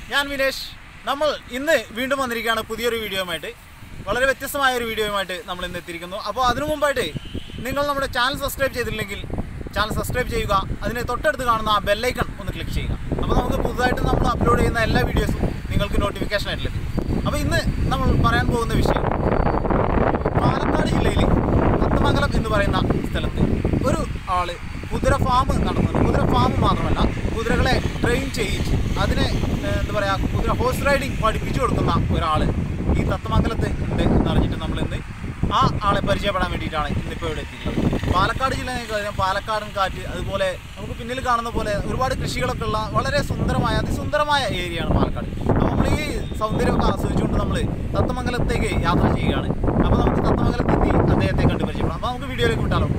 ഞാൻ വിനേഷ് നമ്മൾ ഇന്ന് വീണ്ടും വന്നിരിക്കുകയാണ് പുതിയൊരു വീഡിയോയുമായിട്ട് വളരെ വ്യത്യസ്തമായ ഒരു വീഡിയോയുമായിട്ട് നമ്മൾ ഇന്ന് എത്തിയിരിക്കുന്നു അപ്പോൾ അതിനു മുമ്പായിട്ട് നിങ്ങൾ നമ്മുടെ ചാനൽ സബ്സ്ക്രൈബ് ചെയ്തിട്ടില്ലെങ്കിൽ ചാനൽ സബ്സ്ക്രൈബ് ചെയ്യുക അതിന് തൊട്ടടുത്ത് കാണുന്ന ആ ബെല്ലൈക്കൺ ഒന്ന് ക്ലിക്ക് ചെയ്യുക അപ്പോൾ നമുക്ക് പുതുതായിട്ട് നമ്മൾ അപ്ലോഡ് ചെയ്യുന്ന എല്ലാ വീഡിയോസും നിങ്ങൾക്ക് നോട്ടിഫിക്കേഷൻ ആയിട്ട് ലഭിക്കും അപ്പോൾ ഇന്ന് നമ്മൾ പറയാൻ പോകുന്ന വിഷയം പാലക്കാട് ജില്ലയിൽ അത്തമംഗലം എന്ന് പറയുന്ന സ്ഥലത്ത് ഒരു ആള് കുതിര ഫാം നടത്തുന്നുണ്ട് കുതിര ഫാം മാത്രമല്ല കുതിരകളെ ട്രെയിൻ ചെയ്യിച്ച് അതിനെ ഏഹ്, എന്താ പറയുക കുതിര ഹോഴ്സ് റൈഡിങ് പഠിപ്പിച്ചു കൊടുക്കുന്ന ഒരാൾ ഈ തത്തമംഗലത്ത് ഉണ്ട് എന്നറിഞ്ഞിട്ട് നമ്മൾ ഇന്ന് ആ ആളെ പരിചയപ്പെടാൻ വേണ്ടിയിട്ടാണ് ഇന്നിപ്പോൾ ഇവിടെ എത്തിയിട്ടുള്ളത് പാലക്കാട് ജില്ല എന്ന് കഴിഞ്ഞാൽ പാലക്കാടൻ കാറ്റ് അതുപോലെ നമുക്ക് പിന്നിൽ കാണുന്ന പോലെ ഒരുപാട് കൃഷികളൊക്കെ ഉള്ള വളരെ സുന്ദരമായ അതിസുന്ദരമായ ഏരിയയാണ് പാലക്കാട് അപ്പോൾ നമ്മൾ ഈ സൗന്ദര്യമൊക്കെ ആസ്വദിച്ചുകൊണ്ട് നമ്മൾ തത്തമംഗലത്തേക്ക് യാത്ര ചെയ്യുകയാണ് അപ്പോൾ നമുക്ക് തത്തമംഗലത്തെത്തി അദ്ദേഹത്തെ കണ്ട് പരിചയപ്പെടാം അപ്പോൾ നമുക്ക് വീഡിയോയിലേക്ക് വിട്ടാലോ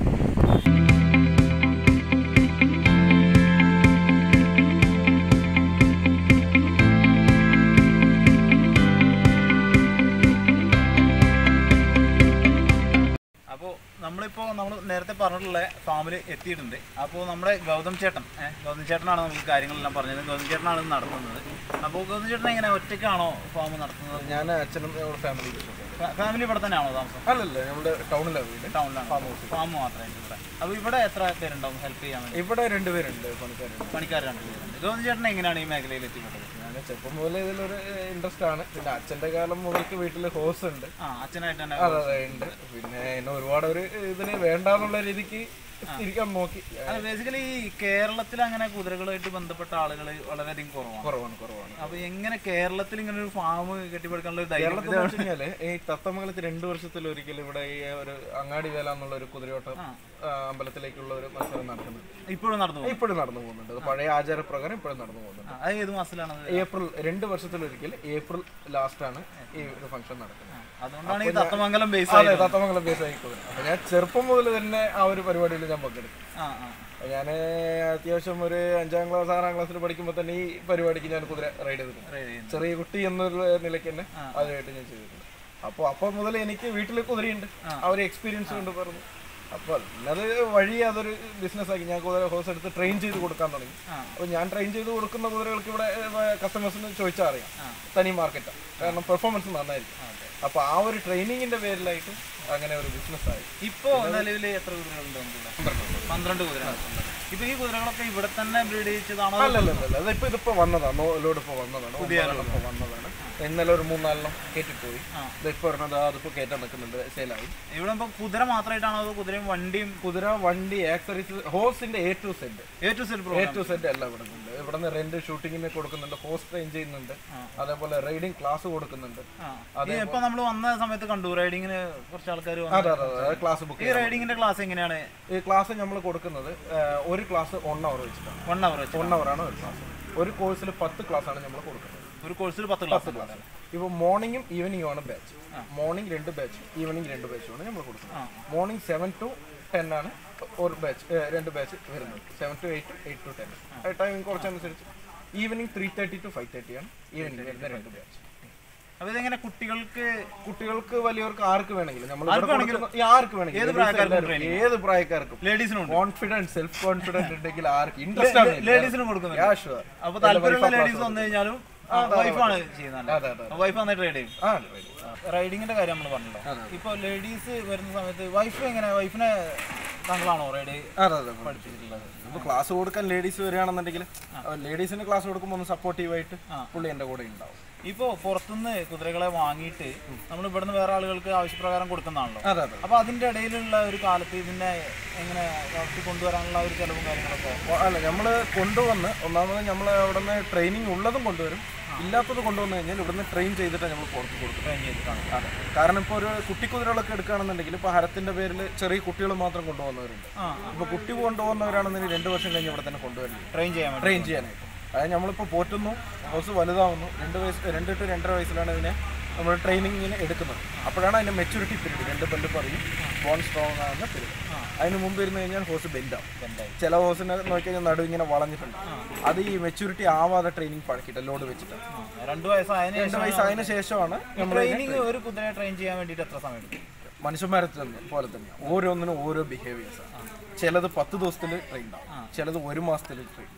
അപ്പോൾ നമ്മളിപ്പോൾ നമ്മൾ നേരത്തെ പറഞ്ഞിട്ടുള്ള ഫാമിൽ എത്തിയിട്ടുണ്ട് അപ്പോൾ നമ്മുടെ ഗൗതം ചേട്ടൻ ഏഹ്, ഗൗതം ചേട്ടനാണ് നമുക്ക് കാര്യങ്ങളെല്ലാം പറഞ്ഞത് ഗൗതം ചേട്ടനാണ് ഇത് നടത്തുന്നത് അപ്പോൾ ഗൗതം ചേട്ടൻ എങ്ങനെ ഒറ്റയ്ക്കാണോ ഫാം നടത്തുന്നത് ഞാൻ അച്ഛനും ഫാമിലി ഫാ- ഫാമിലി ഇവിടെ തന്നെയാണോ താമസം അല്ലല്ല നമ്മുടെ ടൗണിലാണ് വീട് ടൗണിലാണ് ഫാം മാത്രമായിട്ട് ഇവിടെ അപ്പോൾ ഇവിടെ എത്ര പേരുണ്ടാവും ഹെൽപ്പ് ചെയ്യാൻ വേണ്ടി ഇവിടെ രണ്ടുപേരുണ്ട് പണിക്കാരുണ്ട് പണിക്കാർ രണ്ട് പേരുണ്ട് ഗൗതം ചേട്ടൻ എങ്ങനെയാണ് ഈ മേഖലയിൽ എത്തിപ്പെട്ടത് ഞാൻ ചെറുപ്പം മുതലേ ഇതിലൊരു ഇൻട്രസ്റ്റ് ആണ് പിന്നെ അച്ഛന്റെ കാലം മുതൽക്ക് വീട്ടിൽ ഹോസ് ഉണ്ട് ആ അച്ഛനായിട്ട് തന്നെ അതെ അതെ ഉണ്ട് പിന്നെ എന്നെ ഒരുപാട് ഒരു ഇതിന് വേണ്ടാന്നുള്ള രീതിക്ക് ഇരിക്കാൻ നോക്കി അല്ല ബേസിക്കലി ഈ കേരളത്തിൽ അങ്ങനെ കുതിരകളുമായിട്ട് ബന്ധപ്പെട്ട ആളുകൾ വളരെയധികം കുറവാണ് കുറവാണ് കുറവാണ് അപ്പൊ എങ്ങനെ കേരളത്തിൽ ഇങ്ങനെ ഒരു ഫാം കെട്ടിപ്പടുക്കാനുള്ള ഒരു ധൈര്യം കേരളത്തിൽ എന്ന് വെച്ച് കഴിഞ്ഞാല് ഈ തത്തമംഗലത്ത് രണ്ടു വർഷത്തിൽ ഒരിക്കൽ ഇവിടെ ഈ ഒരു അങ്ങാടി വേല എന്നുള്ള ഒരു കുതിരയോട്ടം ആ, അമ്പലത്തിലേക്കുള്ള ഒരു മത്സരം നടക്കുന്നുണ്ട് ഇപ്പോഴും നടന്നു പോകും ഇപ്പോഴും നടന്നു പോകുന്നുണ്ട് അത് പഴയ ആചാരപ്രകാരം ഇപ്പോഴും നടന്നു പോകുന്നുണ്ട് അത് ഏത് മാസത്തിലാണ് അത്? ഏപ്രിൽ രണ്ട് വർഷത്തിലൊരിക്കൽ ഏപ്രിൽ ലാസ്റ്റ് ആണ് ഈ ഒരു ഫംഗ്ഷൻ നടക്കുന്നത് അതുകൊണ്ടാണ് ഈ തത്തമംഗലം ബേസ് അതെ തത്തമംഗലം ബേസ് ആയിക്കോളും അപ്പൊ ഞാൻ ചെറുപ്പം മുതൽ തന്നെ ആ ഒരു പരിപാടിയിൽ ഞാൻ പങ്കെടുക്കും ആ ആ ഞാൻ അത്യാവശ്യം ഒരു അഞ്ചാം ക്ലാസ് ആറാം ക്ലാസ്സിൽ പഠിക്കുമ്പോൾ തന്നെ ഈ പരിപാടിക്ക് ഞാൻ കുതിര റൈഡ് ചെയ്തിട്ടുണ്ട് റൈഡ് ചെയ്യുന്നു ചെറിയ കുട്ടി എന്നുള്ള നിലയ്ക്ക് തന്നെ അതിനായിട്ട് ഞാൻ ചെയ്തിട്ടുണ്ട് അപ്പോൾ അപ്പോൾ മുതൽ എനിക്ക് വീട്ടിൽ കുതിരയുണ്ട് ആ ഒരു എക്സ്പീരിയൻസ് കൊണ്ട് പറഞ്ഞു അപ്പോൾ അത് വഴി അതൊരു ബിസിനസ് ആക്കി ഞാൻ കുതിര ഹോസ് എടുത്ത് ട്രെയിൻ ചെയ്ത് കൊടുക്കാൻ തുടങ്ങി ആ. അപ്പോൾ ഞാൻ ട്രെയിൻ ചെയ്ത് കൊടുക്കുന്ന കുതിരകൾക്ക് ഇവിടെ കസ്റ്റമേഴ്സിന് ചോദിച്ചാൽ അറിയാം തനി മാർക്കറ്റാണ് കാരണം പെർഫോമൻസ് നന്നായിരിക്കും അപ്പോൾ ആ ഒരു ട്രെയിനിങ്ങിന്റെ പേരിലായിട്ട് അങ്ങനെ ഒരു ബിസിനസ് ആയി ഇപ്പോ നിലവിൽ എത്ര കുതിരകളുണ്ട് നമുക്ക് ഇവിടെ? പന്ത്രണ്ട് കുതിരകൾ ഇപ്പൊ ഈ കുതിരകളൊക്കെ ഇവിടെ തന്നെ ബ്രീഡ് ചെയ്യിച്ചതാണോ അല്ലല്ലല്ല അതിപ്പോ ഇതിപ്പോ വന്നതാണ് ലോഡ് ഇപ്പോ വന്നതാണ് ഒമ്പതെണ്ണം ഇപ്പോ വന്നതാണ് ഇന്നലെ ഒരു മൂന്നാലെണ്ണം കയറ്റിപ്പോയി ഇതിപ്പോ ഒരെണ്ണം ദാ അതിപ്പോ കയറ്റാൻ നിൽക്കുന്നുണ്ട് സെയിലായി ഇവിടെ ഇപ്പൊ കുതിര മാത്രമായിട്ടാണോ അതോ കുതിരയും വണ്ടിയും കുതിര വണ്ടി ആക്സറീസ് ഹോസിന്റെ A to Z A to Z A to Z എല്ലാം ഇവിടെ ഉണ്ട് ഇവിടെ നിന്ന് റെന്റ് ഷൂട്ടിങ്ങിന് കൊടുക്കുന്നുണ്ട് ഹോസ് ട്രെയിൻ ചെയ്യുന്നുണ്ട് അതേപോലെ റൈഡിങ് ക്ലാസ് കൊടുക്കുന്നുണ്ട് ഇപ്പൊ നമ്മൾ വന്ന സമയത്ത് കണ്ടു റൈഡിങ്ങിന് കുറച്ച് ആൾക്കാർ വന്നു അതെ അതെ അതെ ക്ലാസ് ബുക്ക് ഈ റൈഡിങ്ങിന്റെ ക്ലാസ് എങ്ങനെയാണ് ഈ ക്ലാസ് നമ്മൾ കൊടുക്കുന്നത് ആ, ഒരു ക്ലാസ് വൺ അവർ വെച്ചിട്ടാണ് വൺ അവർ വെച്ച് വൺ അവർ ആണ് ഒരു ക്ലാസ് ഒരു കോഴ്സിൽ പത്ത് ക്ലാസ് ആണ് നമ്മൾ കൊടുക്കുന്നത് ഒരു കോഴ്സിൽ പത്ത് ക്ലാസ് ക്ലാസ് ഇപ്പോൾ മോർണിംഗും ഈവനിങ്ങും ആണ് ബാച്ച് മോർണിംഗ് രണ്ട് ബാച്ച് ഈവനിങ് രണ്ട് ബാച്ചുമാണ് നമ്മൾ കൊടുക്കുന്നത് മോർണിംഗ് സെവൻ ടു ടെൻ ആണ് ഒരു ബാച്ച് രണ്ട് ബാച്ച് വരുന്നത് seven to eight eight to ten timing കുറച്ചനുസരിച്ച് evening three thirty to five thirty ആണ് ഈവനിങ് വരുന്ന രണ്ട് ബാച്ച് അപ്പൊ ഇതെങ്ങനെ കുട്ടികൾക്ക് കുട്ടികൾക്ക് വലിയവർക്ക് ആർക്ക് വേണമെങ്കിലും നമ്മൾ ആർക്ക് വേണമെങ്കിലും? ആർക്ക് വേണമെങ്കിലും ഏത് പ്രായക്കാർക്കും എല്ലാവർക്കും, ഏത് പ്രായക്കാർക്കും ലേഡീസിനും കോൺഫിഡൻസ് സെൽഫ് കോൺഫിഡൻസ് ഉണ്ടെങ്കിൽ ആർക്ക് ഇൻട്രസ്റ്റ് ലേഡീസിനും കൊടുക്കുന്നുണ്ട് അപ്പൊ താല്പര്യമുള്ള ലേഡീസ് വന്നു കഴിഞ്ഞാലും വൈഫാണ് ചെയ്യുന്നത് അതെ അതെ വൈഫ് നന്നായിട്ട് റൈഡ് ചെയ്യും ആ റൈഡിങ്ങിന്റെ കാര്യം നമ്മൾ പറഞ്ഞല്ലോ ഇപ്പൊ ലേഡീസ് വരുന്ന സമയത്ത് വൈഫ് എങ്ങനെ വൈഫിനെ താങ്കളാണോ റൈഡ് അതെ അതെ പഠിപ്പിച്ചിട്ടുള്ളത് ഇപ്പോൾ ക്ലാസ് കൊടുക്കാൻ ലേഡീസ് വരികയാണെന്നുണ്ടെങ്കിൽ ലേഡീസിന് ക്ലാസ് കൊടുക്കുമ്പോൾ ഒന്ന് സപ്പോർട്ടീവായിട്ട് പുള്ളി എൻ്റെ കൂടെ ഉണ്ടാവും ഇപ്പോ പുറത്തുനിന്ന് കുതിരകളെ വാങ്ങിയിട്ട് നമ്മൾ ഇവിടുന്ന് വേറെ ആളുകൾക്ക് ആവശ്യപ്രകാരം കൊടുക്കുന്നതാണല്ലോ അതെ അതെ അപ്പൊ അതിന്റെ ഇടയിലുള്ള ഒരു കാലത്ത് ഇതിനെ എങ്ങനെ വളർത്തി കൊണ്ടുവരാനുള്ള ഒരു ചെലവും കാര്യങ്ങളൊക്കെ ഓ, അല്ല നമ്മൾ കൊണ്ടുവന്ന് ഒന്നാമത് നമ്മൾ അവിടെ നിന്ന് ട്രെയിനിങ് ഉള്ളതും കൊണ്ടുവരും ഇല്ലാത്തത് കൊണ്ടുവന്നു കഴിഞ്ഞാൽ ഇവിടുന്ന് ട്രെയിൻ ചെയ്തിട്ട് നമ്മൾ പുറത്ത് കൊടുക്കും ട്രെയിൻ ചെയ്തിട്ടാണ് അതെ കാരണം ഇപ്പോൾ ഒരു കുട്ടിക്കുതിരകളൊക്കെ എടുക്കുകയാണെന്നുണ്ടെങ്കിൽ ഇപ്പോൾ ഹരത്തിൻ്റെ പേരിൽ ചെറിയ കുട്ടികൾ മാത്രം കൊണ്ടുപോകുന്നവരുണ്ട് ആ ഇപ്പോൾ കുട്ടി കൊണ്ടുപോകുന്നവരാണെന്നുണ്ടെങ്കിൽ രണ്ട് വർഷം കഴിഞ്ഞ് ഇവിടെ തന്നെ കൊണ്ടുവരില്ല ട്രെയിൻ ചെയ്യാൻ വേണ്ടി ട്രെയിൻ ചെയ്യാനായിട്ട് അതായത് നമ്മളിപ്പോൾ പോറ്റുന്നു ഹൗസ് വലുതാവുന്നു രണ്ട് വയസ്സ് രണ്ട് ടു രണ്ടര വയസ്സിലാണ് ഇതിനെ നമ്മൾ ട്രെയിനിങ്ങിന് എടുക്കുന്നത് അപ്പോഴാണ് അതിൻ്റെ മെച്യൂരിറ്റി പീരീഡ് രണ്ട് പല്ല് പറയും ബോൺ സ്ട്രോങ് ആകുന്ന പീരീഡ് അതിന് മുമ്പ് ഇരുന്ന് കഴിഞ്ഞാൽ ഹോസ് ബെൻഡാവും ബെൻഡായി. ചില ഹോസിനെ നോക്കി കഴിഞ്ഞാൽ നടു ഇങ്ങനെ വളഞ്ഞിട്ടുണ്ട് അത് ഈ മെച്യൂരിറ്റി ആവാതെ ട്രെയിനിങ് പഴക്കിട്ട് ലോഡ് വെച്ചിട്ടാണ് ആ, രണ്ടു വയസ്സായതിനു രണ്ട് വയസ്സായതിനു ശേഷമാണ് നമ്മൾ ട്രെയിനിങ് ഒരു കുതിരയെ ട്രെയിൻ ചെയ്യാൻ വേണ്ടിയിട്ട് എത്ര സമയം എടുക്കും മനുഷ്യന്മാരെ തന്നെ പോലെ തന്നെ ഓരോന്നിനും ഓരോ ബിഹേവിയേഴ്സാണ് ചിലത് പത്ത് ദിവസത്തിൽ ട്രെയിൻ ആവും ചിലത് ഒരു മാസത്തിൽ ട്രെയിൻ ആവും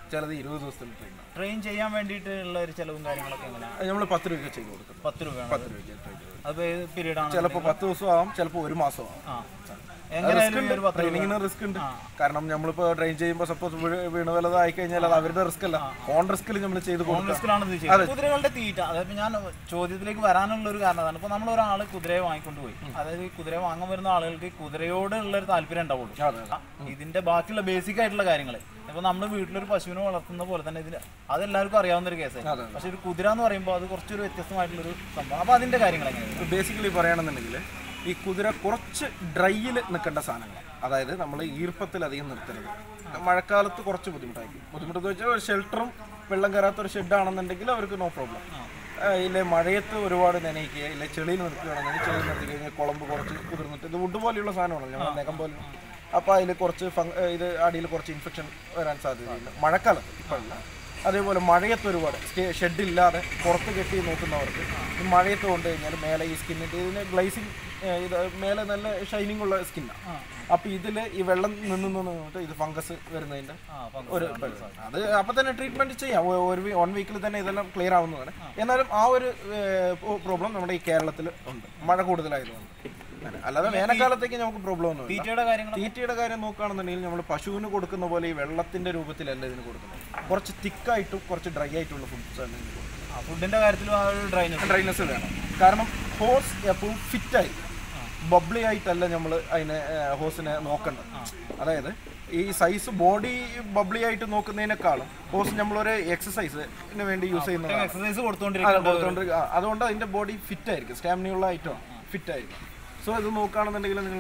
ചിലത് ഇരുപത് ദിവസത്തിൽ ട്രെയിൻ ആവും ട്രെയിൻ ചെയ്യാൻ വേണ്ടിയിട്ടുള്ള ഒരു ചെലവും കാര്യങ്ങളൊക്കെ എങ്ങനെയാണ് നമ്മൾ പത്ത് രൂപയ്ക്ക് ചെയ്ത് കൊടുക്കുന്നത് പത്ത് രൂപയാണ് പത്ത് രൂപയ്ക്ക് ട്രെയിൻ ചെയ്ത് അത് ഏത് പീരീഡ് ആണ് ചിലപ്പോൾ പത്ത് ദിവസം ആവും ചിലപ്പോൾ ഒരു മാസം ആവും ആ എങ്ങനെയായാലും ഈ ഒരു പത്ത് രൂപ ട്രെയിനിങ്ങിന് റിസ്ക് ഉണ്ട് കാരണം നമ്മളിപ്പോൾ ട്രെയിൻ ചെയ്യുമ്പോൾ സപ്പോസ് വീണ് വല്ലതും ആയി കഴിഞ്ഞാൽ അത് അവരുടെ റിസ്ക് അല്ല ഓൺ റിസ്കിൽ നമ്മൾ ചെയ്ത് കൊടുക്കുക റിസ്ക്കിലാണ് ഇത് ചെയ്യുന്നത് കുതിരകളുടെ തീറ്റ അതായത് ഞാൻ ചോദ്യത്തിലേക്ക് വരാനുള്ള ഒരു കാരണം അതാണ് ഇപ്പൊ നമ്മൾ ഒരാൾ കുതിരയെ വാങ്ങിക്കൊണ്ട് പോയി അതായത് ഈ കുതിരയെ വാങ്ങാൻ വരുന്ന ആളുകൾക്ക് കുതിരയോടുള്ള ഒരു താല്പര്യം ഉണ്ടാവുള്ളൂ അതെ അതെ ഇതിന്റെ ബാക്കിയുള്ള ബേസിക് ആയിട്ടുള്ള കാര്യങ്ങൾ ഇപ്പൊ നമ്മൾ വീട്ടിലൊരു പശുവിനെ വളർത്തുന്ന പോലെ തന്നെ ഇതിന് അതെല്ലാവർക്കും അറിയാവുന്ന ഒരു കേസാണ് അതെ. പക്ഷെ ഒരു കുതിര എന്ന് പറയുമ്പോൾ അത് കുറച്ചൊരു വ്യത്യസ്തമായിട്ടുള്ള ഒരു സംഭവം അപ്പൊ അതിന്റെ കാര്യങ്ങൾ എങ്ങനെയാണ് ബേസിക്കലി പറയുകയാണെന്നുണ്ടെങ്കിൽ ഈ കുതിര കുറച്ച് ഡ്രൈയിൽ നിൽക്കേണ്ട സാധനങ്ങൾ അതായത് നമ്മൾ ഈർപ്പത്തിൽ അധികം നിർത്തരുത് മഴക്കാലത്ത് കുറച്ച് ബുദ്ധിമുട്ടായിരിക്കും ബുദ്ധിമുട്ടെന്ന് വെച്ചാൽ ഒരു ഷെൽട്ടറും വെള്ളം കയറാത്ത ഒരു ഷെഡ് ആണെന്നുണ്ടെങ്കിൽ അവർക്ക് നോ പ്രോബ്ലം ഇല്ലേ മഴയത്ത് ഒരുപാട് നനയിക്കുക ഇല്ലേ ചെളിയിൽ നിർത്തുകയാണെന്നുണ്ടെങ്കിൽ ചെളിയിൽ നിർത്തി കഴിഞ്ഞാൽ കുളമ്പ് കുറച്ച് കുതിർന്നിട്ട് ഇത് വുഡ് പോലെയുള്ള സാധനമാണ് ഞങ്ങൾ നഖം പോലെ അപ്പോൾ അതിൽ കുറച്ച് ഫങ് ഇത് അടിയിൽ കുറച്ച് ഇൻഫെക്ഷൻ വരാൻ സാധ്യതയുണ്ട് മഴക്കാലത്ത് ഇപ്പോഴല്ല അതേപോലെ മഴയത്ത് ഒരുപാട് ഷെഡ് ഇല്ലാതെ പുറത്ത് കെട്ടി നോക്കുന്നവർക്ക് ഈ മഴയത്ത് കൊണ്ട് കഴിഞ്ഞാൽ മേലെ ഈ സ്കിന്നിൻ്റെ ഇതിന് ഗ്ലേസിങ് ഇത് മേലെ നല്ല ഷൈനിങ് ഉള്ള സ്കിന്നാണ് അപ്പോൾ ഇതിൽ ഈ വെള്ളം നിന്ന് നിന്ന് നിന്നിട്ട് ഇത് ഫംഗസ് വരുന്നതിൻ്റെ ആ അപ്പൊ ഒരു അത് അപ്പം തന്നെ ട്രീറ്റ്മെന്റ് ചെയ്യാം ഒ- ഒരു വൺ വീക്കിൽ തന്നെ ഇതെല്ലാം ക്ലിയർ ആവുന്നതാണ് എന്നാലും ആ ഒരു പ്രോബ്ലം നമ്മുടെ ഈ കേരളത്തിൽ ഉണ്ട് മഴ കൂടുതലായതുകൊണ്ട് അങ്ങനെ. അല്ലാതെ വേനൽക്കാലത്തേക്ക് നമുക്ക് പ്രോബ്ലം ഒന്നും തീറ്റയുടെ കാര്യങ്ങൾ തീറ്റയുടെ കാര്യം നോക്കുകയാണെന്നുണ്ടെങ്കിൽ നമ്മൾ പശുവിന് കൊടുക്കുന്ന പോലെ ഈ വെള്ളത്തിന്റെ രൂപത്തിലല്ല ഇതിന് കൊടുക്കുന്നത് കുറച്ച് തിക്കായിട്ടും കുറച്ച് ഡ്രൈ ആയിട്ടുള്ള ഫുഡ്സ് ആണ് ഇതിന് കൊടുക്കുന്നത് ഫുഡിന്റെ കാര്യത്തിലും ആ ഒരു ഡ്രൈനസ് ഡ്രൈനെസ് വേണം കാരണം ഹോസ് എപ്പോഴും ഫിറ്റ് ആയിരിക്കും ബബ്ലി ആയിട്ടല്ല നമ്മൾ അതിനെ ഹോസിനെ നോക്കേണ്ടത് അതായത് ഈ സൈസ് ബോഡി ബബ്ലി ആയിട്ട് നോക്കുന്നതിനേക്കാളും ഹോസ് നമ്മളൊരു എക്സസൈസിന് വേണ്ടി യൂസ് ചെയ്യുന്നതാണ് എക്സസൈസ് അത് കൊടുത്തോണ്ടിരിക്കുന്നത് കൊടുത്തോണ്ട് ആ, അതുകൊണ്ട് അതിന്റെ ബോഡി ഫിറ്റ് ആയിരിക്കും സ്റ്റാമിനുള്ള ഐറ്റം ഫിറ്റ് ആയിരിക്കും സോ ഇത് നോക്കുകയാണെന്നുണ്ടെങ്കിൽ നിങ്ങൾ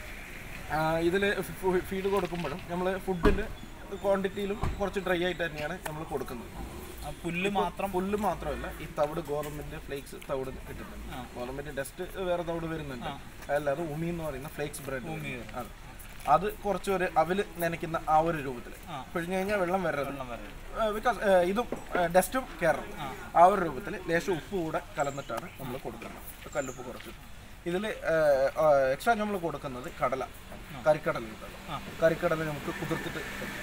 ഇതിൽ ഫീഡ് കൊടുക്കുമ്പോഴും നമ്മൾ ഫുഡിൻ്റെ ക്വാണ്ടിറ്റിയിലും കുറച്ച് ഡ്രൈ ആയിട്ട് തന്നെയാണ് നമ്മൾ കൊടുക്കുന്നത് ആ പുല്ല് മാത്രം പുല്ല് മാത്രമല്ല ഈ തവിട് ഗോതമ്പിന്റെ ഫ്ലേക്സ് തവിട് കിട്ടുന്നുണ്ട് ഗോതമ്പിന്റെ ഡസ്റ്റ് വേറെ തവിട് വരുന്നുണ്ട് അല്ലാതെ ഉമി എന്ന് പറയുന്ന ഫ്ലേക്സ് ബ്രെഡ് അതെ അത് കുറച്ച് ഒരു അവല് നനയ്ക്കുന്ന ആ ഒരു രൂപത്തിൽ പിഴിഞ്ഞു കഴിഞ്ഞാൽ വെള്ളം വരരുത് വെള്ളം വരരുത്. ബിക്കോസ് ഇതും ഡസ്റ്റും കയറണം ആ ഒരു രൂപത്തിൽ ലേശം ഉപ്പ് കൂടെ കലർന്നിട്ടാണ് നമ്മൾ കൊടുക്കുന്നത് കല്ലുപ്പ് കുറച്ച് ഇതിൽ എക്സ്ട്രാ നമ്മൾ കൊടുക്കുന്നത് കടല കരിക്കടല ഉണ്ടല്ലോ കരിക്കടല നമുക്ക് കുതിർത്തിട്ട്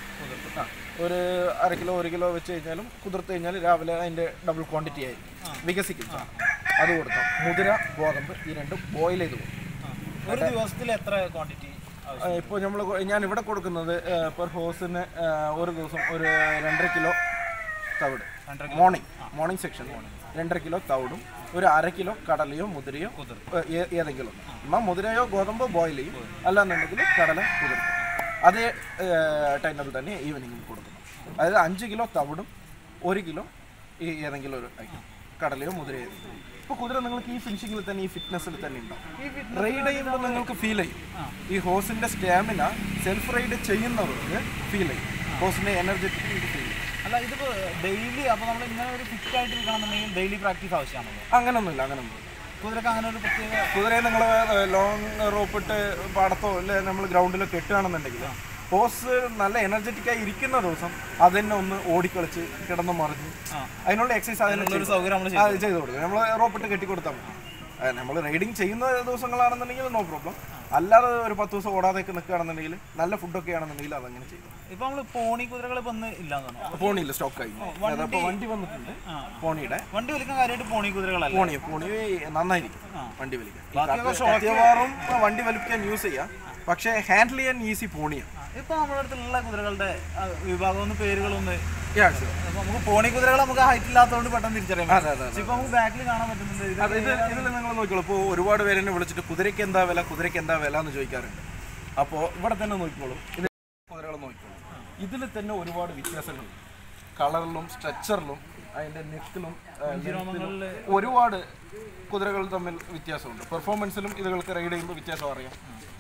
ആ ഒരു അര കിലോ ഒരു കിലോ വെച്ച് കഴിഞ്ഞാലും കുതിർത്ത് കഴിഞ്ഞാൽ രാവിലെ അതിൻ്റെ ഡബിൾ ക്വാണ്ടിറ്റി ആയി വികസിക്കും സാധനം. അത് കൊടുക്കാം മുതിര ഗോതമ്പ് ഈ രണ്ടും ബോയിൽ ചെയ്ത് കൊടുക്കും ഒരു ദിവസത്തിൽ എത്ര ക്വാണ്ടിറ്റി ഇപ്പോൾ നമ്മൾ ഞാൻ ഇവിടെ കൊടുക്കുന്നത് പെർ ഹോസിന് ഒരു ദിവസം ഒരു രണ്ടര കിലോ തവിട് മോർണിംഗ് മോർണിംഗ് സെക്ഷൻ രണ്ടര കിലോ തവിടും ഒരു അര കിലോ കടലയോ മുതിരയോ ഏ- ഏ- ഏതെങ്കിലും ഒന്ന്. എന്നാ മുതിരയോ ഗോതമ്പോ ബോയിൽ ചെയ്യും അല്ലാന്നുണ്ടെങ്കിൽ കടല കുതിർക്കും അതേ ടൈമിൽ തന്നെ ഈവനിങ്ങിൽ കൊടുക്കുന്നു അതായത് അഞ്ച് കിലോ തവിടും ഒരു കിലോ ഈ ഏതെങ്കിലും ഒരു ഐറ്റം കടലയോ മുതിരയോ ഏതെങ്കിലും ഇപ്പോൾ കുതിര നിങ്ങൾക്ക് ഈ ഫിനിഷിങ്ങിൽ തന്നെ ഈ ഫിറ്റ്നസ്സിൽ തന്നെ ഉണ്ടാവും റൈഡ് ചെയ്യുമ്പോൾ നിങ്ങൾക്ക് ഫീൽ ചെയ്യും ഈ ഹോസിന്റെ സ്റ്റാമിന സെൽഫ് റൈഡ് ചെയ്യുന്നവർക്ക് ഫീൽ ചെയ്യും ഹോസിന്റെ എനർജറ്റിക് ഫീൽ ചെയ്യും അല്ല ഇതിപ്പോ ഡെയിലി അപ്പൊ നമ്മൾ ഇങ്ങനെ ഒരു ഫിറ്റ് ആയിട്ട് ഇരിക്കണമെന്നുണ്ടെങ്കിൽ ഡെയിലി പ്രാക്ടീസ് ആവശ്യമാണല്ലോ അങ്ങനൊന്നുമില്ല അങ്ങനൊന്നുമില്ല കുതിരക്ക് അങ്ങനെ ഒരു പ്രത്യേക കുതിരയെ നിങ്ങൾ ലോങ് റോപ്പ് ഇട്ട് പാടത്തോ അല്ലെ നമ്മൾ ഗ്രൗണ്ടിലോ കെട്ടുകയാണെന്നുണ്ടെങ്കിൽ ഹോസ് നല്ല എനർജറ്റിക് ആയി ഇരിക്കുന്ന ദിവസം അതന്നെ ഒന്ന് ഓടിക്കളിച്ച് കിടന്ന് മറിഞ്ഞ് ആ. അതിനുള്ള എക്സസൈസ് അതിനുള്ള ഒരു സൗകര്യം നമ്മൾ അത് ചെയ്ത് കൊടുക്കും നമ്മൾ റോപ്പ് ഇട്ട് കെട്ടി കൊടുത്താൽ മതി നമ്മൾ റൈഡിങ് ചെയ്യുന്ന ദിവസങ്ങളാണെന്നുണ്ടെങ്കിൽ നോ പ്രോബ്ലം അല്ലാതെ ഒരു പത്ത് ദിവസം ഓടാതെയൊക്കെ നിൽക്കുകയാണെന്നുണ്ടെങ്കിൽ നല്ല ഫുഡൊക്കെ ആണെന്നുണ്ടെങ്കിൽ അതങ്ങനെ ചെയ്യും ഇപ്പൊ നമ്മള് പോണി കുതിരകൾ ഇപ്പൊ ഒന്ന് ഇല്ലാന്ന് പറഞ്ഞു പോണിയില്ല സ്റ്റോക്ക് കഴിഞ്ഞു അപ്പോൾ വണ്ടി വന്നിട്ടുണ്ട് പോണിയുടെ വണ്ടി വലിക്കാൻ കാര്യമായിട്ട് പോണി കുതിരകളല്ല പോണി പോണി നന്നായിരിക്കും വണ്ടി വലിക്കാൻ ഈ ബാക്കിയൊക്കെ കത്തി- കത്തിയവാറും വണ്ടി വലിക്കാൻ യൂസ് ചെയ്യാം പക്ഷേ ഹാൻഡിൽ ചെയ്യാൻ ഈസി പോണിയാണ് ഇപ്പൊ നമ്മുടെ അടുത്തുള്ള കുതിരകളുടെ ആ, വിഭാഗം ഒന്ന് പേരുകളൊന്ന് Yeah, sure. ഇപ്പൊ നമുക്ക് പോണി കുതിരകൾ നമുക്ക് ഹൈറ്റ് ഇല്ലാത്തതുകൊണ്ട് പെട്ടെന്ന് തിരിച്ചറിയാൻ പറ്റും അതെ അതെ പക്ഷെ ഇപ്പൊ നമുക്ക് ബാക്കിൽ കാണാൻ പറ്റുന്നുണ്ട് ഇത് അത് ഇത് ഇതിൽ നിങ്ങൾ നോക്കിക്കോളൂ ഇപ്പോൾ ഒരുപാട് പേര് എന്നെ വിളിച്ചിട്ട് കുതിരയ്ക്ക് എന്താ വില കുതിരയ്ക്ക് എന്താ വില എന്ന് ചോദിക്കാറുണ്ട് അപ്പോൾ ഇവിടെ തന്നെ നോക്കിക്കോളൂ ഇത് കുതിരകൾ നോക്കിക്കോളൂ ഇതിൽ തന്നെ ഒരുപാട് വ്യത്യാസങ്ങളുണ്ട് കളറിലും സ്ട്രക്ചറിലും അതിൻ്റെ നെക്കിലും രോമങ്ങളില് ഒരുപാട് കുതിരകൾ തമ്മിൽ വ്യത്യാസമുണ്ട് പെർഫോമൻസിലും ഇതുകൾക്ക് റൈഡ് ചെയ്യുമ്പോൾ വ്യത്യാസം അറിയാം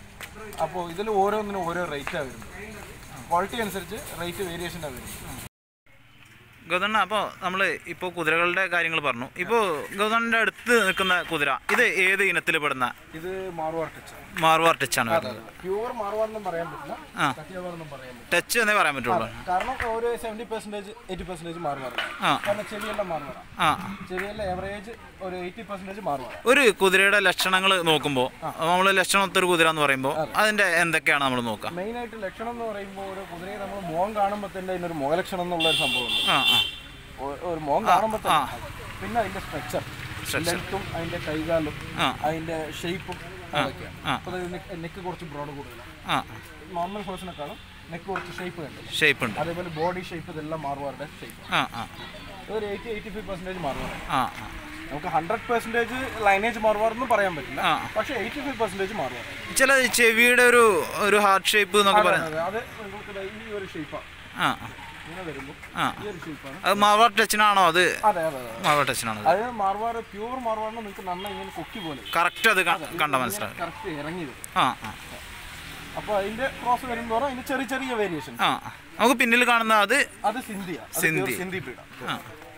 അപ്പോൾ ഇതിൽ ഓരോന്നിനും ഓരോ റേറ്റാണ് വരുന്നത് ക്വാളിറ്റി അനുസരിച്ച് റേറ്റ് വേരിയേഷനാണ് വരുന്നത് ഗൗതണ്ണ അപ്പോൾ നമ്മൾ ഇപ്പോൾ കുതിരകളുടെ കാര്യങ്ങൾ പറഞ്ഞു ഇപ്പോൾ ഗൗതണ്ണൻ്റെ അടുത്ത് നിൽക്കുന്ന കുതിര ഇത് ഏത് ഇനത്തിൽ പെടുന്ന ഇത് മാർവാർ ടച്ച് മാർവാർ ടച്ചാണ് വരുന്നത് പ്യൂർ മാർവാർ എന്നും പറയാൻ പറ്റില്ല ആ. കത്തിയവാർ എന്നും പറയാൻ പറ്റില്ല ടച്ച് എന്നേ പറയാൻ പറ്റുള്ളൂ കാരണം ഒരു സെവൻറ്റി പെർസെൻറ്റേജ് എയ്റ്റി പെർസെൻറ്റേജ് മാറുവാറാണ് ആ കാരണം ചെവിയെല്ലാം മാറുവാറാണ് ആ ചെവിയെല്ലാം ഏവറേജ് ഒരു എയ്റ്റി പെർസെൻറ്റേജ് മാറുവാറാണ് ഒരു കുതിരയുടെ ലക്ഷണങ്ങൾ നോക്കുമ്പോൾ നമ്മൾ ലക്ഷണത്തൊരു കുതിര എന്ന് പറയുമ്പോൾ അതിൻ്റെ എന്തൊക്കെയാണ് നമ്മൾ നോക്കുക മെയിനായിട്ട് ലക്ഷണം എന്ന് പറയുമ്പോൾ ഒരു കുതിരയെ നമ്മൾ മുഖം കാണുമ്പോൾ തന്നെ അതിനൊരു മുഖലക്ഷണം എന്നുള്ള ഒരു സംഭവമുണ്ട് ആ ആ ഒ- ഒരു മുഖം കാണുമ്പോൾ തന്നെ പിന്നെ അതിന്റെ സ്ട്രക്ചർ Structure. ലെങ്ത്തും അതിന്റെ കൈകാലും ആ. അതിന്റെ ഷേപ്പും അതൊക്കെയാണ് ആ. അപ്പോൾ നെക്ക് കുറച്ച് ബ്രോഡ് കൂടുതലാണ് ആ നോർമൽ ഹോഴ്സിനെക്കാളും നെക്ക് കുറച്ച് ഷേപ്പ് കണ്ടു ഷേപ്പ് ഉണ്ട് അതേപോലെ ബോഡി ഷേപ്പ് ഇതെല്ലാം മാറുവാറുടെ ഷേപ്പ് ആ ആ ഒരു എയ്റ്റി എയ്റ്റി ഫൈവ് പെർസെൻറ്റേജ് മാറുവാറ് ആ നമുക്ക് ഹൺഡ്രഡ് പെർസെൻറ്റേജ് ലൈനേജ് മാറുവാറെന്ന് പറയാൻ പറ്റില്ല ആ. പക്ഷേ എയ്റ്റി ഫൈവ് പെർസെൻറ്റേജ് മാറുവാറ് ചില ചെവിയുടെ ഒരു ഒരു ഹാർട്ട് ഷേപ്പ് എന്നൊക്കെ പറയാം അതെ, അത് നിങ്ങൾക്ക് ദാ ഈ ഒരു ഷേപ്പാണ് ആ ഇങ്ങനെ വരുമ്പോൾ ആ ഈ ഒരു ഷേപ്പാണ് അത് മാർവാർ ടച്ചിനാണോ അത് അതെ അതെ അതെ മാർവാർ ടച്ചിനാണോ അത് മാറുവാറ് പ്യൂർ മാറുവാറിന് നിങ്ങൾക്ക് നന്നായി ഇങ്ങനെ കൊക്കി പോലെ കറക്റ്റ് അത് ക- കണ്ട മനസ്സിലാവും കറക്റ്റ് ഇറങ്ങി വരും ആ ആ അപ്പോൾ അതിന്റെ ക്രോസ് വരുമ്പോൾ അതിന്റെ ചെറിയ ചെറിയ വേരിയേഷൻ ആ നമുക്ക് പിന്നിൽ കാണുന്ന അത് അത് സിന്ധിയ സിന്ധി. സിന്ധി പീഡ ആ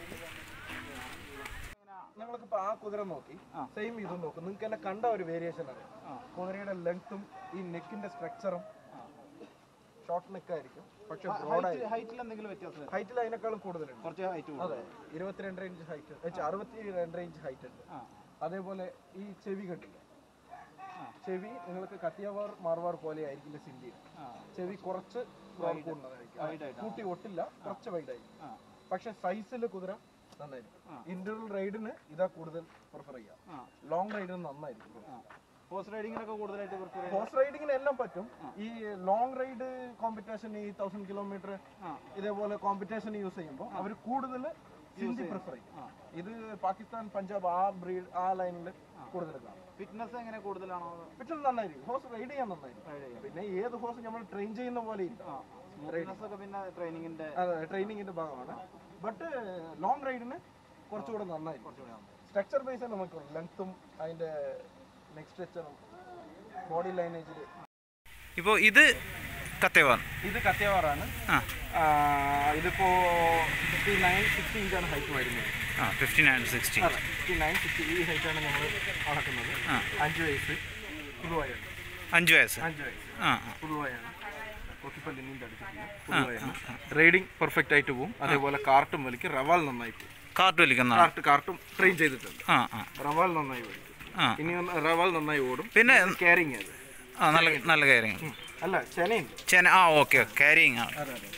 നിങ്ങൾക്ക് ഇപ്പൊ ആ കുതിര നോക്കി സെയിം ഇത് നോക്കും നിങ്ങൾക്ക് എല്ലാം കണ്ട ഒരു വേരിയേഷൻ ആണ് കുതിരയുടെ ലെങ്ത്തും ഈ നെക്കിന്റെ സ്ട്രക്ചറും ഷോർട്ട് നെക്ക് ആയിരിക്കും പക്ഷെ ബ്രോഡ് ഹൈറ്റിൽ എന്തെങ്കിലും വ്യത്യാസം ഹൈറ്റിൽ അതിനേക്കാളും കൂടുതലുണ്ട് കുറച്ച് ഹൈറ്റ് അതെ ഇരുപത്തിരണ്ടര ഇഞ്ച് ഹൈറ്റ് അറുപത്തി രണ്ടര ഇഞ്ച് ഹൈറ്റ് ഉണ്ട് അതേപോലെ ഈ ചെവി കണ്ടില്ല ചെവി നിങ്ങൾക്ക് കത്തിയവാർ മാർവാർ പോലെ ആയിരിക്കില്ല സിന്ധി ചെവി കുറച്ച് broad കൂടുതലായിരിക്കും. കൂട്ടി ഒട്ടില്ല കുറച്ച് വൈഡ് ആയിരിക്കും പക്ഷെ സൈസിൽ കുതിര നന്നായിരിക്കും ഇന്റർവൽ റൈഡിന് ഇതാ കൂടുതൽ പ്രിഫർ ചെയ്യാം ലോങ് റൈഡിന് നന്നായിരിക്കും ഹോഴ്സ് റൈഡിങ്ങിനൊക്കെ കൂടുതലായിട്ട് പ്രിഫർ ഹോഴ്സ് റൈഡിങ്ങിന് എല്ലാം പറ്റും ഈ ലോങ് റൈഡ് കോമ്പറ്റീഷൻ ഈ തൗസൻഡ് കിലോമീറ്റർ ഇതേപോലെ കോമ്പറ്റീഷൻ യൂസ് ചെയ്യുമ്പോൾ അവർ കൂടുതൽ ഹിന്ദി പ്രിഫർ ചെയ്യും ഇത് പാകിസ്ഥാൻ പഞ്ചാബ് ആ ബ്രീഡ് ആ ലൈനിൽ കൂടുതൽ കാണും ഫിറ്റ്നസ് എങ്ങനെ കൂടുതലാണോ പിന്നെ നന്നായിരിക്കും ഹോഴ്സ് റൈഡ് ചെയ്യാൻ നന്നായിരിക്കും പിന്നെ ഏത് ഹോഴ്സ് നമ്മൾ ട്രെയിൻ ചെയ്യുന്ന പോലെ ഇല്ല സ്മൂത്ത്നെസ് ഒക്കെ പിന്നെ ട്രെയിനിങ്ങിന്റെ അതെ ട്രെയിനിങ്ങിന്റെ ഭാഗമാണ് ബട്ട് ലോങ് റൈഡിന് കുറച്ചുകൂടെ നന്നായിരിക്കും സ്ട്രക്ചർ ബേസ് നമുക്ക് ലെങ്ത്തും അതിന്റെ നെക്ക് സ്ട്രക്ചറും ബോഡി ലൈനേജിൽ ഇപ്പോൾ ഇത് കത്തേവാർ ഇത് കത്തിയവാറാണ് ആ ആ, ഇതിപ്പോ ഫിഫ്റ്റി നയൻ സിക്സ്റ്റി ഇഞ്ചാണ് ഹൈറ്റ് വരുന്നത് ആ ഫിഫ്റ്റി നയൻ സിക്സ്റ്റി അതെ ഫിഫ്റ്റി നയൻ സിക്സ്റ്റി ഈ ഹൈറ്റാണ് നമ്മൾ അളക്കുന്നത് ആ. അഞ്ച് വയസ്സ് പുതുവായാണ് അഞ്ച് വയസ്സ് അഞ്ച് വയസ്സ് ആ ആ പുതുവായാണ് കൊത്തിപ്പല്ല് ഇനിയും തടിച്ചിട്ടില്ല പുതുവായാണ് റൈഡിങ് പെർഫെക്റ്റ് ആയിട്ട് പോകും അതേപോലെ കാർട്ടും വലിക്കും റവാൽ നന്നായി പോകും കാർട്ട് വലിക്കുന്ന കാർട്ട് കാർട്ടും ട്രെയിൻ ചെയ്തിട്ടുണ്ട് ആ ആ റവാൽ നന്നായി വലിക്കും ആ ഇനി ഒന്ന് റവാൽ നന്നായി ഓടും പിന്നെ കാരിങ് അത് ആ നല്ല നല്ല കാര്യം ഉം. അല്ല ചെനയുണ്ട് ചെന ആ ഓക്കെ ക്യാരിങ് ആണ് അതെ അതെ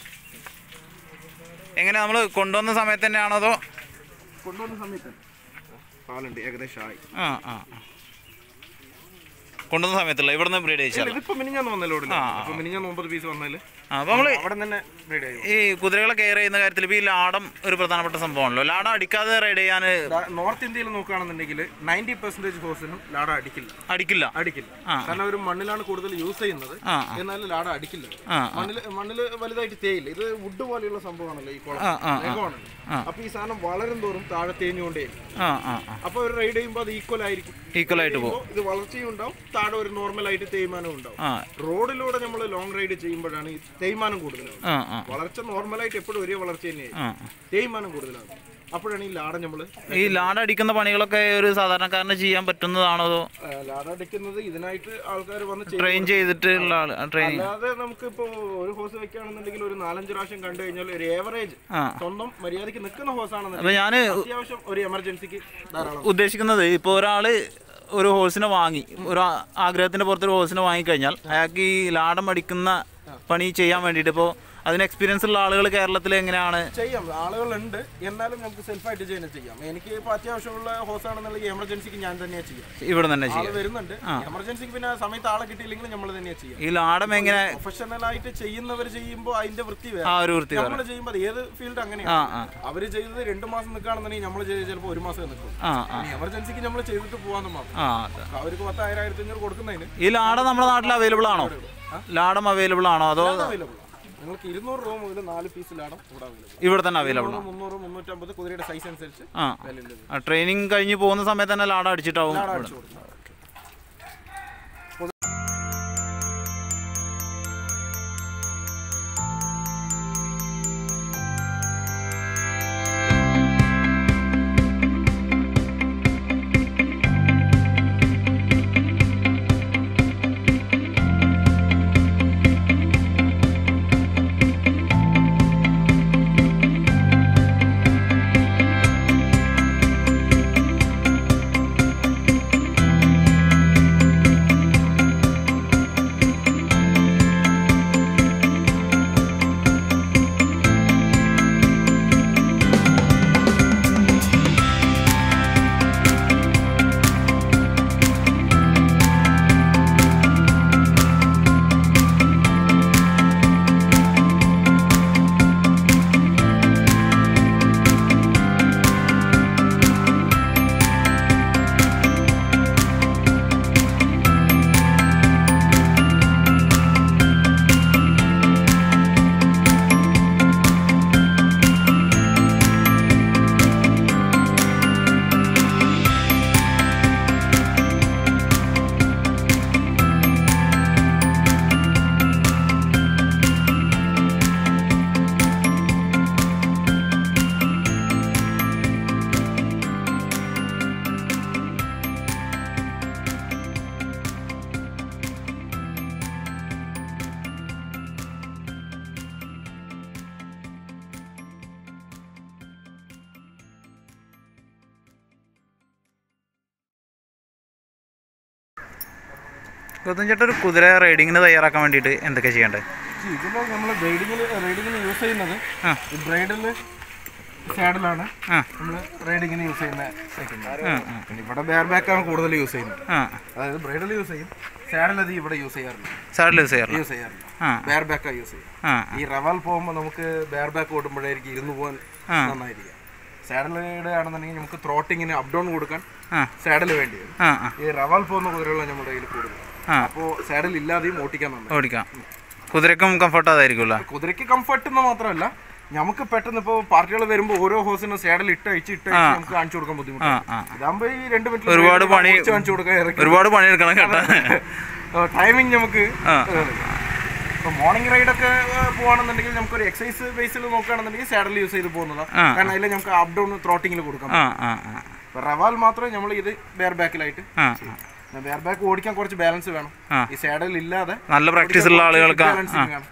എങ്ങനെ നമ്മൾ കൊണ്ടുവന്ന സമയത്ത് തന്നെയാണോ അതോ കൊണ്ടുവന്ന സമയത്ത് പാലുണ്ട് ഏകദേശം ആയി ആ ആ ആ. കൊണ്ടുവന്ന സമയത്തല്ല ഇവിടുന്ന് ബ്രീഡ് ഇല്ല, കഴിച്ചാൽ ഇതിപ്പോ മിനിഞ്ഞാന്ന് വന്നല്ലോ ഇവിടെ ഇപ്പൊ മിനിഞ്ഞാന്ന് ഒമ്പത് പീസ് വന്നാല് ആ അപ്പോൾ നമ്മൾ അവിടെ തന്നെ റെഡി ആയി ഈ കുതിരകളെ കെയർ ചെയ്യുന്ന കാര്യത്തിൽ ഇപ്പോൾ ഈ ലാടം ഒരു പ്രധാനപ്പെട്ട സംഭവമാണല്ലോ ലാടം അടിക്കാതെ റൈഡ് ചെയ്യാൻ നോർത്ത് ഇന്ത്യയിൽ നോക്കുകയാണെന്നുണ്ടെങ്കിൽ നയൻറ്റി പെർസെന്റേജ് ഹോഴ്സിനും ലാട അടിക്കില്ല അടിക്കില്ല അടിക്കില്ല ആ. കാരണം ഒരു മണ്ണിലാണ് കൂടുതൽ യൂസ് ചെയ്യുന്നത് ആ എന്നാൽ ലാട അടിക്കില്ല ആ മണ്ണില് മണ്ണില് വലുതായിട്ട് തേയില്ല ഇത് വുഡ് പോലെയുള്ള സംഭവമാണല്ലോ ഈ കുളം ആ ആ വേഗമാണല്ലോ അപ്പൊ ഈ സാധനം വളരും തോറും താഴെ തേഞ്ഞുകൊണ്ടേ ആ ആ ആ അപ്പൊ ഒരു റൈഡ് ചെയ്യുമ്പോൾ അത് ഈക്വൽ ആയിരിക്കും ഈക്വൽ ആയിട്ട് പോകും ചെയ്യുമ്പോൾ ഇത് വളർച്ചയും ഉണ്ടാവും താഴെ ഒരു നോർമൽ ആയിട്ട് തേയ്മാനം ഉണ്ടാവും ആ റോഡിലൂടെ നമ്മൾ ലോങ് റൈഡ് ചെയ്യുമ്പോഴാണ് ഈ തേയ്മാനം കൂടുതലാവും ആ ആ വളർച്ച നോർമലായിട്ട് എപ്പോഴും ഒരേ വളർച്ച തന്നെയായിരിക്കും ആ തേയ്മാനം കൂടുതലാകും അപ്പോഴാണ് ഈ ലാട നമ്മൾ ഈ ലാട അടിക്കുന്ന പണികളൊക്കെ ഒരു സാധാരണക്കാരന് ചെയ്യാൻ പറ്റുന്നതാണോ അതോ ലാട അടിക്കുന്നത് ഇതിനായിട്ട് ആൾക്കാർ വന്ന് ചെയ്യും ട്രെയിൻ ചെയ്തിട്ടുള്ള ആൾ ട്രെയിനിങ് അല്ലാതെ നമുക്ക് ഇപ്പോൾ ഒരു ഹോസ് വെക്കുകയാണെന്നുണ്ടെങ്കിൽ ഒരു നാലഞ്ച് പ്രാവശ്യം കണ്ടു കഴിഞ്ഞാൽ ഒരു ഏവറേജ് ആ സ്വന്തം മര്യാദയ്ക്ക് നിൽക്കുന്ന ഹോസ് ആണെന്നുണ്ടെങ്കിൽ അപ്പോൾ ഞാൻ അത്യാവശ്യം ഒരു എമർജൻസിക്ക് ധാരാളം ഉദ്ദേശിക്കുന്നത് ഇപ്പോൾ ഒരാൾ ഒരു ഹോഴ്സിനെ വാങ്ങി ഒരു ആ- ആഗ്രഹത്തിൻ്റെ പുറത്തൊരു ഹോഴ്സിനെ വാങ്ങിക്കഴിഞ്ഞാൽ അയാൾക്ക് ഈ ലാടം അടിക്കുന്ന പണി ചെയ്യാൻ വേണ്ടിയിട്ട് ഇപ്പോൾ അതിന് എക്സ്പീരിയൻസ് ഉള്ള ആളുകൾ കേരളത്തിൽ എങ്ങനെയാണ് ചെയ്യാം ആളുകളുണ്ട് എന്നാലും നമുക്ക് സെൽഫായിട്ട് ചെയ്യുന്ന ചെയ്യാം എനിക്ക് ഇപ്പോൾ അത്യാവശ്യമുള്ള ഹോസ് ആണെന്നുണ്ടെങ്കിൽ എമർജൻസിക്ക് ഞാൻ തന്നെയാണ് ചെയ്യാം ഇവിടെ തന്നെ ആള് ചെയ്യാം വരുന്നുണ്ട് എമർജൻസിക്ക് പിന്നെ ആ സമയത്ത് ആളെ കിട്ടിയില്ലെങ്കിൽ നമ്മൾ തന്നെയാണ് ചെയ്യാം ഈ ലാടം എങ്ങനെ പ്രൊഫഷണൽ ആയിട്ട് ചെയ്യുന്നവർ ചെയ്യുമ്പോൾ അതിന്റെ വൃത്തി ആ വേറെ ഒരു വൃത്തി നമ്മൾ ചെയ്യുമ്പോൾ അത് ഏത് ഫീൽഡ് ആ അങ്ങനെയാണ് ആ അവര് ചെയ്തത് രണ്ട് മാസം നിൽക്കുകയാണെന്നുണ്ടെങ്കിൽ നമ്മൾ ചെയ്ത് ചിലപ്പോൾ ഒരു മാസം നിൽക്കും ആ ആ എമർജൻസിക്ക് നമ്മൾ ചെയ്തിട്ട് പോകാന്ന് മാത്രം ആ അതെ. അപ്പൊ അവർക്ക് പത്തായിരം ആയിരത്തി അഞ്ഞൂറ് കൊടുക്കുന്നതിന് ഈ ലാടം നമ്മുടെ നാട്ടിൽ അവൈലബിൾ ആണോ ലാടം അവൈലബിൾ ആണോ അതോ അവൈലബിൾ നിങ്ങൾക്ക് ഇരുന്നൂറ് രൂപ മുതൽ നാല് പീസിലാണ് ഇവിടെ അവൈലബിൾ ഇവിടെ തന്നെ അവൈലബിൾ ആണ് മുന്നൂറ് മുന്നൂറ്റമ്പത് കുതിരയുടെ സൈസ് അനുസരിച്ച് ആ വിലയുള്ളത് ട്രെയിനിങ് കഴിഞ്ഞ് പോകുന്ന സമയത്ത് തന്നെ ലാടം അടിച്ചിട്ടാവും ഇവിടെ. അടിച്ചു കൊടുക്കുന്നത് ഗൗതം ചേട്ടാ ഒരു കുതിര റൈഡിങ്ങിന് തയ്യാറാക്കാൻ വേണ്ടിയിട്ട് എന്തൊക്കെ ചെയ്യേണ്ടത് ഇതിൽ നമ്മൾ റൈഡിങ്ങിൽ റൈഡിങ്ങിന് യൂസ് ചെയ്യുന്നത് ആ. ഈ ബ്രൈഡിൽ സാഡിലാണ് ആ നമ്മൾ റൈഡിങ്ങിന് യൂസ് ചെയ്യുന്ന സെക്കൻഡ് ആ ആ പിന്നെ ഇവിടെ ബെയർ ബാക്കാണ് കൂടുതൽ യൂസ് ചെയ്യുന്നത് ആ അതായത് ബ്രൈഡൽ യൂസ് ചെയ്യും സാഡിൽ അത് ഇവിടെ യൂസ് ചെയ്യാറില്ല സാഡിൽ യൂസ് ചെയ്യാറില്ല യൂസ് ചെയ്യാറില്ല ആ ബെയർ ബാക്കാണ് യൂസ് ചെയ്യുക ആ ഈ റവാൽ പോകുമ്പോൾ നമുക്ക് ബെയർ ബാക്ക് ഓടുമ്പോഴായിരിക്കും ഇരുന്ന് പോകാൻ ആ. നന്നായിരിക്കും സാഡിലയുടെ ആണെന്നുണ്ടെങ്കിൽ നമുക്ക് ത്രോട്ടിങ്ങിന് അപ് ഡൗൺ കൊടുക്കാൻ ആ സാഡിൽ വേണ്ടി വരും ആ ആ ഈ റവാൽ പോകുന്ന കുതിരകളാണ് നമ്മുടെ കയ്യിൽ കൂടുതൽ ആ അപ്പോൾ സാഡിൽ ഇല്ലാതെയും ഓട്ടിക്കാൻ നന്നായി ഓടിക്കാം കുതിരക്കും കംഫർട്ട് അതായിരിക്കുമല്ലോ കുതിരയ്ക്ക് കംഫർട്ട് എന്ന് മാത്രമല്ല നമുക്ക് പെട്ടെന്ന് ഇപ്പോൾ പാർട്ടികൾ വരുമ്പോൾ ഓരോ ഹോസിനും സാഡിൽ ഇട്ട് അയച്ച് ഇട്ട് അയച്ച് നമുക്ക് കാണിച്ചു കൊടുക്കാൻ ആ ബുദ്ധിമുട്ടാണ് ആ ഇതാകുമ്പോൾ ഈ രണ്ട് മിനിറ്റ് ഒരുപാട് പണി- കാണിച്ചു കൊടുക്കാൻ ഇറക്കി ഒരുപാട് പണിയെടുക്കണം കേട്ടോ ടൈമിങ് നമുക്ക് ആ. ഇപ്പോൾ മോർണിംഗ് റൈഡൊക്കെ പോവാണെന്നുണ്ടെങ്കിൽ നമുക്ക് ഒരു എക്സസൈസ് ബേസിൽ നോക്കുകയാണെന്നുണ്ടെങ്കിൽ സാഡിൽ യൂസ് ചെയ്ത് പോകുന്നതാണ് ആ. കാരണം അതിൽ നമുക്ക് അപ് ഡൗൺ ത്രോട്ടിങ്ങിൽ കൊടുക്കാം ആ ആ ആ ഇപ്പോൾ റവാൽ മാത്രമേ നമ്മൾ ഇത് ബെയർ ബാക്കിലായിട്ട് ആ ബെയർ ബാക്ക് ഓടിക്കാൻ കുറച്ച് ബാലൻസ് വേണം ആ. ഈ സാഡിൽ ഇല്ലാതെ നല്ല പ്രാക്ടീസ് ഉള്ള ആളുകൾക്ക് ആ ബാലൻസിങ് വേണം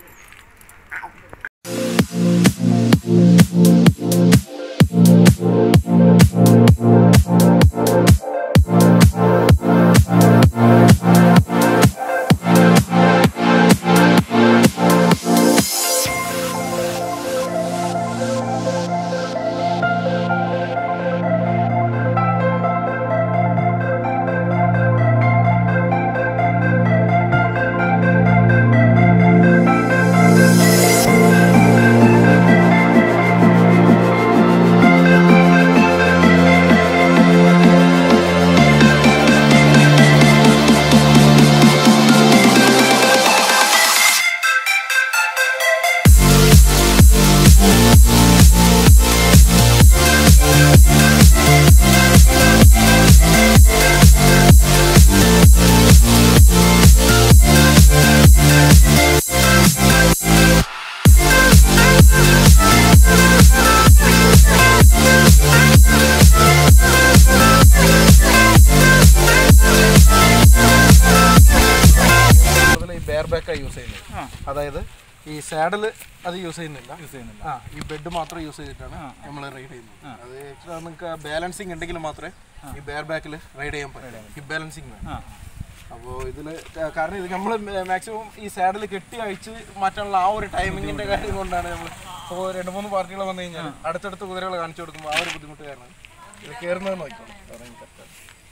കൂടുതൽ ഈ ബെയർ ബാക്കാണ് യൂസ് ചെയ്യുന്നത് ആ. അതായത് ഈ സാഡിൽ അത് യൂസ് ചെയ്യുന്നില്ല യൂസ് ചെയ്യുന്നില്ല ആ ഈ ബെഡ് മാത്രം യൂസ് ചെയ്തിട്ടാണ് നമ്മൾ റൈഡ് ചെയ്യുന്നത് അത് extra നിങ്ങൾക്ക് ബാലൻസിങ് ഉണ്ടെങ്കിൽ മാത്രമേ ഈ ബെയർ ബാക്കിൽ റൈഡ് ചെയ്യാൻ പറ്റുള്ളൂ ഈ ബാലൻസിങ് വേണം ആ അപ്പോൾ ഇതിൽ കാരണം ഇത് നമ്മൾ മാക്സിമം ഈ സാഡിൽ കെട്ടി അയച്ച് മാറ്റാനുള്ള ആ ഒരു ടൈമിങ്ങിന്റെ കാര്യം കൊണ്ടാണ് നമ്മൾ ഇപ്പോൾ രണ്ട് മൂന്ന് പാർട്ടികൾ വന്നു കഴിഞ്ഞാൽ അടുത്തടുത്ത് കുതിരകൾ കാണിച്ചു കൊടുക്കുമ്പോൾ ആ ഒരു ബുദ്ധിമുട്ട് കാരണം ഇത് കയറുന്നത് നോക്കിക്കോളൂ പറയാൻ കറക്റ്റാണ്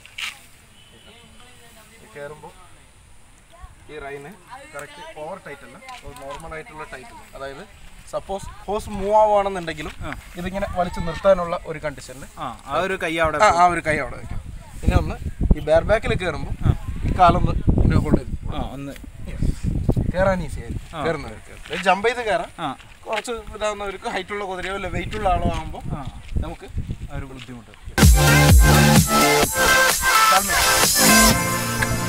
കയറുമ്പോൾ ഈ റൈന് കറക്റ്റ് ഓവർ ടൈറ്റ് അല്ല ഒരു നോർമൽ ആയിട്ടുള്ള ടൈറ്റ് അതായത് സപ്പോസ് ഹോസ് മൂവ് ആവുകയാണെന്നുണ്ടെങ്കിലും ഇതിങ്ങനെ വലിച്ചു നിർത്താനുള്ള ഒരു കണ്ടീഷനിൽ ആ ആ ഒരു കൈ അവിടെ ആ ആ ഒരു കൈ അവിടെ വയ്ക്കാം പിന്നെ ഒന്ന് ഈ ബെയർ ബാക്കിൽ കയറുമ്പോൾ ഈ കാലൊന്ന് ഇങ്ങനെ ഹോൾഡ് ചെയ്ത് ആ ഒന്ന് കയറാൻ ഈസി ആയിരിക്കും കയറുന്നവർക്ക് ജമ്പ് ചെയ്ത് കയറാം ആ കുറച്ച് ഇതാവുന്നവർക്ക് ഹൈറ്റ് ഉള്ള കുതിരയോ അല്ല വെയിറ്റ് ഉള്ള ആളോ ആകുമ്പോൾ ആ നമുക്ക് ആ ഒരു ബുദ്ധിമുട്ട് കാൽമേ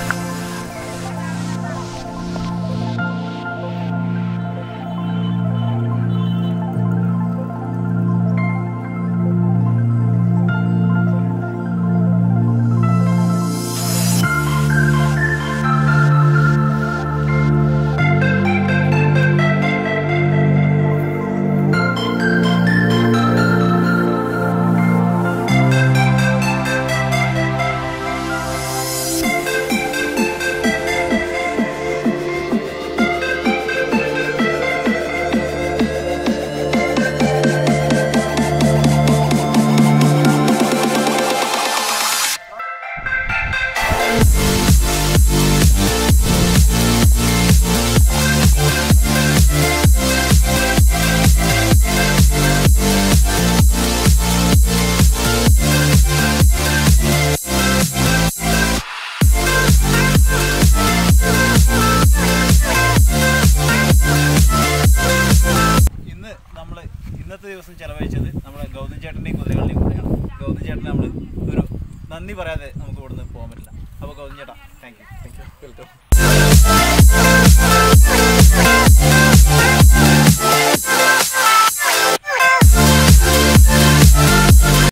ഇന്ന് നമ്മൾ ഇന്നത്തെ ദിവസം ചെലവഴിച്ചത് നമ്മുടെ ഗൗതം ചേട്ടൻ്റെയും കുതിരകളുടെയും കൂടെയാണ് ഗൗതം ചേട്ടനെ നമ്മൾ ഒരു നന്ദി പറയാതെ നമുക്ക് ഇവിടുന്ന് പോകാൻ പറ്റില്ല അപ്പോൾ ഗൗതം ചേട്ടാ താങ്ക് യു